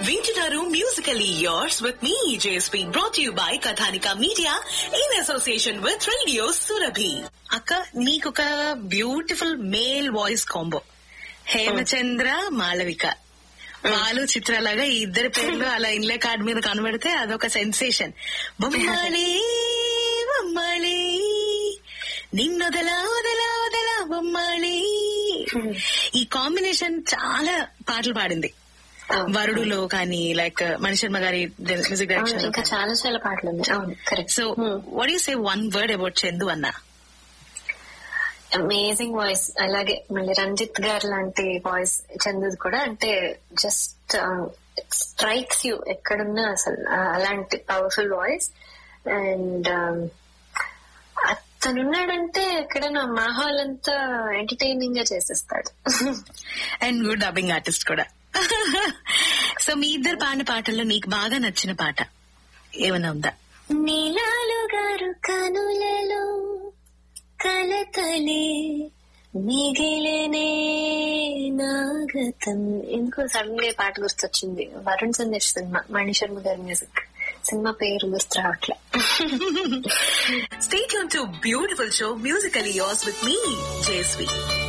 వింటున్నారు musically yours with మీ JSP brought you by Kathanika media in association with radio Surabhi అక్క నీకొక beautiful male voice combo Hemachandra Malavika వాళ్ళు చిత్రాలాగా ఈ ఇద్దరి పేర్లు అలా ఇన్లే కార్డ్ మీద కనబడితే అదొక సెన్సేషన్ బొమ్మాలి బొమ్మాలి నిన్నొదలా వదలా వదలా బొమ్మాలి ఈ కాంబినేషన్ చాలా పాటలు పాడింది వరుడులో కానీ లైక్ మణిశర్మ గారి మ్యూజిక్ అవును, డైరెక్షన్ ఇంకా చాలా చాలా పాటలు ఉన్నాయి అవును correct so what you say one word about Chandu అన్న అమేజింగ్ వాయిస్ అలాగే మళ్ళీ రంజిత్ గారు లాంటి వాయిస్ చందుది కూడా అంటే జస్ట్ స్ట్రైక్స్ యూ ఎక్కడున్నా అసలు ఆ, అలాంటి పవర్ఫుల్ వాయిస్ అండ్ అతనున్నాడంటే ఎక్కడైనా మా హాల్ అంతా ఎంటర్టైనింగ్ గా చేసేస్తాడు అండ్ గుడ్ డబ్బింగ్ ఆర్టిస్ట్ కూడా సో మీ ఇద్దరు పాడిన పాటల్లో నీకు బాగా నచ్చిన పాట ఏమైనా ఉందా నీలాలు గారు కనులలో కలతలే మిగిలినే నాగతం ఇంకో సడన్ గా ఈ పాట గుర్తొచ్చింది వరుణ్ సందేశ్ సినిమా మణిశర్మ గారి మ్యూజిక్ సినిమా పేరు గుర్తు రావట్లే Stay tuned to Beautiful Show Musically Yours with me, Jayasvi.